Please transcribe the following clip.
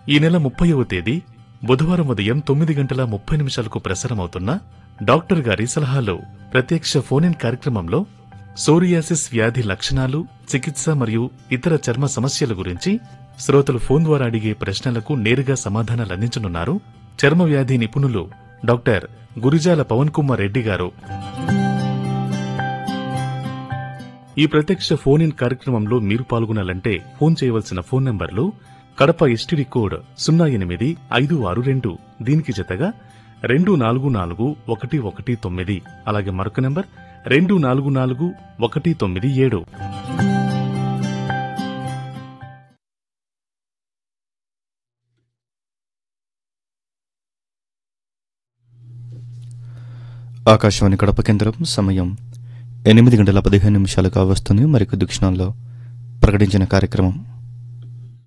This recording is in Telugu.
ఈ నెల ముప్పైవ తేదీ బుధవారం ఉదయం తొమ్మిది గంటల ముప్పై నిమిషాలకు ప్రసారమవుతున్న డాక్టర్ గారి సలహాలు ప్రత్యక్ష ఫోన్ ఇన్ కార్యక్రమంలో సోరియాసిస్ వ్యాధి లక్షణాలు చికిత్స మరియు ఇతర చర్మ సమస్యల గురించి శ్రోతలు ఫోన్ ద్వారా అడిగే ప్రశ్నలకు నేరుగా సమాధానాలు అందించనున్నారు చర్మ వ్యాధి నిపుణులు డాక్టర్ గురిజాల పవన్ కుమార్ రెడ్డి గారు ఈ ప్రత్యక్ష ఫోన్ ఇన్ కార్యక్రమంలో మీరు పాల్గొనాలంటే ఫోన్ చేయవలసిన ఫోన్ నంబర్లు కడప ఎస్టీడీ కోడ్ సున్నా ఎనిమిది ఐదు ఆరు రెండు దీనికి జతగా రెండు నాలుగు నాలుగు ఒకటి ఒకటి తొమ్మిది అలాగే మరొక నంబర్ రెండు నాలుగు నాలుగు ఒకటి తొమ్మిది ఏడు ఆకాశవాణి కడప కేంద్రం సమయం ఎనిమిది గంటల పదిహేను నిమిషాలుగా వస్తుంది మరికొద్ది క్షణాల్లో ప్రకటించిన కార్యక్రమం